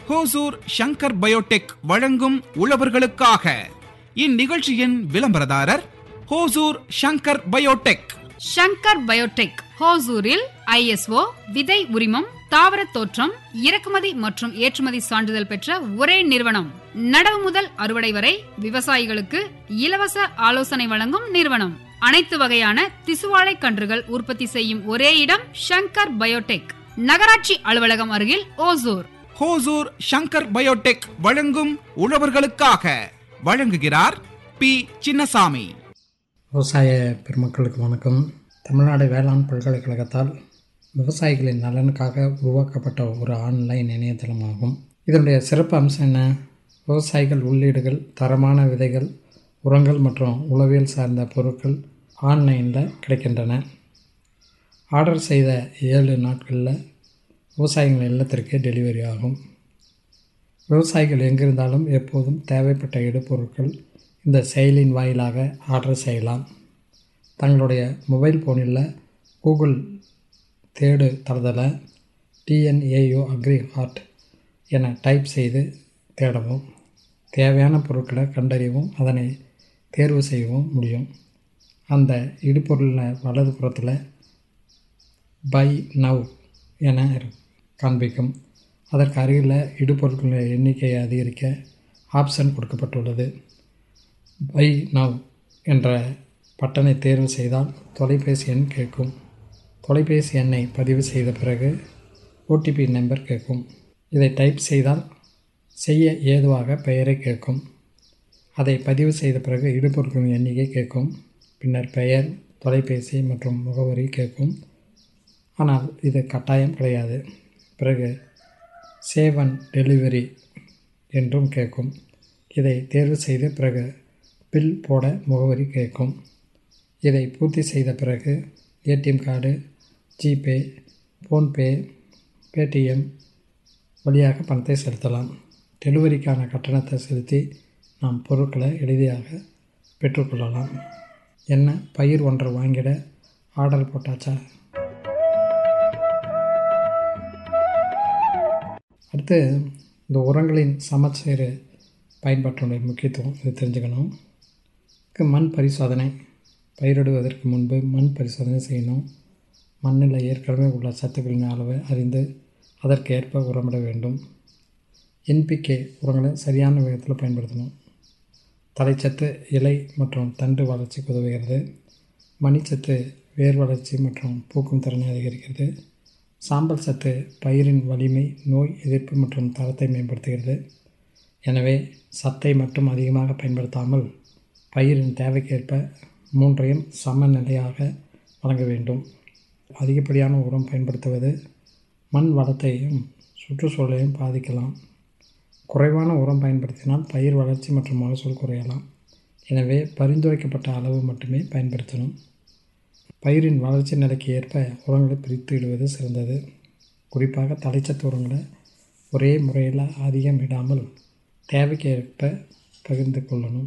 Hosur Shankar Biotech வழங்கும் உழவர்களுக்காக இந்நிகழ்ச்சியின் விளம்பரதாரர் ஹோசூர் ஷங்கர் பயோடெக் ஷங்கர் பயோடெக் ஹோசூரில் ஐஎஸ்ஓ விதை உரிமம் தாவர தோற்றம் இறக்குமதி மற்றும் ஏற்றுமதி சான்றிதழ் பெற்ற ஒரே நிறுவனம் நடவு முதல் அறுவடை வரை விவசாயிகளுக்கு இலவச ஆலோசனை வழங்கும் நிறுவனம் அனைத்து வகையான திசுவாழை கன்றுகள் உற்பத்தி செய்யும் ஒரே இடம் ஷங்கர் பயோடெக் நகராட்சி அலுவலகம் அருகில் ஓசூர் ஹோசூர் ஷங்கர் பயோடெக் வழங்கும் உழவர்களுக்காக வழங்குகிறார் பி சின்னசாமி விவசாய பெருமக்களுக்கு வணக்கம் தமிழ்நாடு வேளாண் பல்கலைக்கழகத்தால் விவசாயிகளின் நலனுக்காக உருவாக்கப்பட்ட ஒரு ஆன்லைன் இணையதளமாகும் இதனுடைய சிறப்பு அம்சம் என்ன விவசாயிகள் உள்ளீடுகள் தரமான விதைகள் உரங்கள் மற்றும் உளவியல் சார்ந்த பொருட்கள் ஆன்லைனில் கிடைக்கின்றன ஆர்டர் செய்த ஏழு நாட்களில் விவசாயிகள் இல்லத்திற்கு டெலிவரி ஆகும் விவசாயிகள் எங்கிருந்தாலும் எப்போதும் தேவைப்பட்ட இடுபொருட்கள் இந்த செயலின் வாயிலாக ஆர்டர் செய்யலாம் தங்களுடைய மொபைல் ஃபோனில் கூகுள் தேடு தளத்தில் டிஎன்ஏயோ அக்ரி ஹார்ட் என டைப் செய்து தேடவும் தேவையான பொருட்களை கண்டறியவும் அதனை தேர்வு செய்யவும் முடியும் அந்த இடுபொருளில் வலது புறத்தில் பை நவ் என காண்பிக்கும் அதற்கு அருகில் இடுபொருட்களின் எண்ணிக்கையை அதிகரிக்க ஆப்ஷன் கொடுக்கப்பட்டுள்ளது பை நவ் என்ற பட்டனை தேர்வு செய்தால் தொலைபேசி எண் கேட்கும் தொலைபேசி எண்ணை பதிவு செய்த பிறகு ஓடிபி நம்பர் கேட்கும் இதை டைப் செய்தால் செய்ய ஏதுவாக பெயரை கேட்கும் அதை பதிவு செய்த பிறகு இடுபொருட்களின் எண்ணிக்கை கேட்கும் பின்னர் பெயர் தொலைபேசி மற்றும் முகவரி கேட்கும் ஆனால் இது கட்டாயம் கிடையாது பிறகு சேவ் அண்ட் டெலிவரி என்றும் கேட்கும் இதை தேர்வு செய்த பிறகு பில் போட முகவரி கேட்கும் இதை பூர்த்தி செய்த பிறகு A T M card G Pay PhonePe Paytm வழியாக பணத்தை செலுத்தலாம் டெலிவரிக்கான கட்டணத்தை செலுத்தி நாம் பொருட்களை எளிதாக பெற்றுக்கொள்ளலாம் என்ன பயிர் ஒன்றை வாங்கிட ஆர்டர் போட்டாச்சா அடுத்து இந்த உரங்களின் சமச்சீர் பயன்பாட்டினுடைய முக்கியத்துவம் இது தெரிஞ்சுக்கணும் மண் பரிசோதனை பயிரிடுவதற்கு முன்பு மண் பரிசோதனை செய்யணும் மண்ணில் ஏற்கனவே உள்ள சத்துக்களின் அளவை அறிந்து அதற்கு ஏற்ப உரமிட வேண்டும் என்பிகே உரங்களை சரியான விதத்தில் பயன்படுத்தணும் தலைச்சத்து இலை மற்றும் தண்டு வளர்ச்சிக்கு உதவுகிறது மணிச்சத்து வேர் வளர்ச்சி மற்றும் பூக்கும் திறனை அதிகரிக்கிறது சாம்பல் சத்து பயிரின் வலிமை நோய் எதிர்ப்பு மற்றும் தரத்தை மேம்படுத்துகிறது எனவே சத்தை மட்டும் அதிகமாக பயன்படுத்தாமல் பயிரின் தேவைக்கேற்ப மூன்றையும் சமநிலையாக வழங்க வேண்டும் அதிகப்படியான உரம் பயன்படுத்துவது மண் வளத்தையும் சுற்றுச்சூழலையும் பாதிக்கலாம் குறைவான உரம் பயன்படுத்தினால் பயிர் வளர்ச்சி மற்றும் மகசூல் குறையலாம் எனவே பரிந்துரைக்கப்பட்ட அளவு மட்டுமே பயன்படுத்தணும் பயிரின் வளர்ச்சி நிலைக்கு ஏற்ப உரங்களை பிரித்து இடுவது சிறந்தது குறிப்பாக தலைச்சத்து உரங்களை ஒரே முறையில் அதிகம் இடாமல் தேவைக்கு ஏற்ப பகிர்ந்து கொள்ளணும்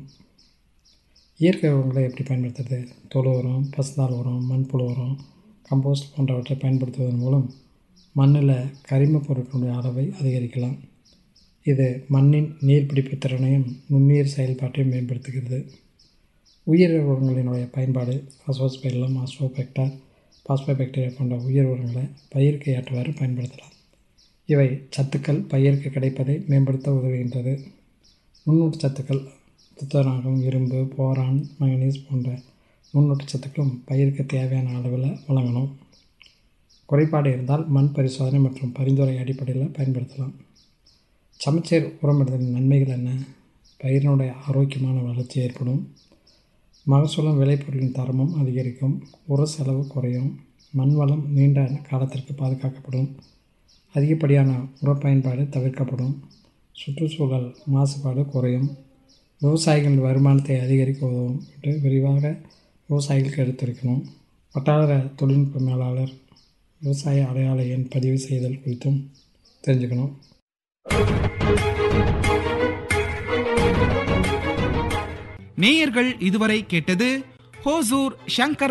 இயற்கை உரங்களை எப்படி பயன்படுத்துறது தொழு உரம் பசுந்தாள் உரம் மண்புழு உரம் கம்போஸ்ட் போன்றவற்றை பயன்படுத்துவதன் மூலம் மண்ணில் கரிம பொருட்களுடைய அளவை அதிகரிக்கலாம் இது மண்ணின் நீர்பிடிப்பு திறனையும் நுண்ணீர் செயல்பாட்டையும் மேம்படுத்துகிறது உயிர் உரங்களினுடைய பயன்பாடு அசோஸ்பெல்லம் அசோபெக்டர் பாஸ்போபாக்டீரியா போன்ற உயிர் உரங்களை பயிருக்கு ஏற்றவாறு பயன்படுத்தலாம் இவை சத்துக்கள் பயிருக்கு கிடைப்பதை மேம்படுத்த உதவுகின்றது நுண்ணூட்ட சத்துக்கள் துத்தநாகம் இரும்பு போரான் மங்கனீஸ் போன்ற நுண்ணூட்ட சத்துக்களும் பயிருக்கு தேவையான அளவில் வழங்கணும் குறைபாடு இருந்தால் மண் பரிசோதனை மற்றும் பரிந்துரை அடிப்படையில் பயன்படுத்தலாம் சமச்சீர் உரமிடுதலின் நன்மைகள் என்ன பயிரினுடைய ஆரோக்கியமான வளர்ச்சி ஏற்படும் மகசூலம் விளைபொருளின் தரமும் அதிகரிக்கும் உர செலவு குறையும் மண் வளம் நீண்ட காலத்திற்கு பாதுகாக்கப்படும் அதிகப்படியான உர பயன்பாடு தவிர்க்கப்படும் சுற்றுச்சூழல் மாசுபாடு குறையும் விவசாயிகள் வருமானத்தை அதிகரிக்க உதவும் என்று விரிவாக விவசாயிகளுக்கு எடுத்துரைக்கணும் வட்டார தொழில்நுட்ப மேலாளர் விவசாய அடையாள எண் பதிவு செய்தல் குறித்தும் தெரிஞ்சுக்கணும் நேயர்கள் இதுவரை கேட்டது ஹோசூர் ஷங்கர்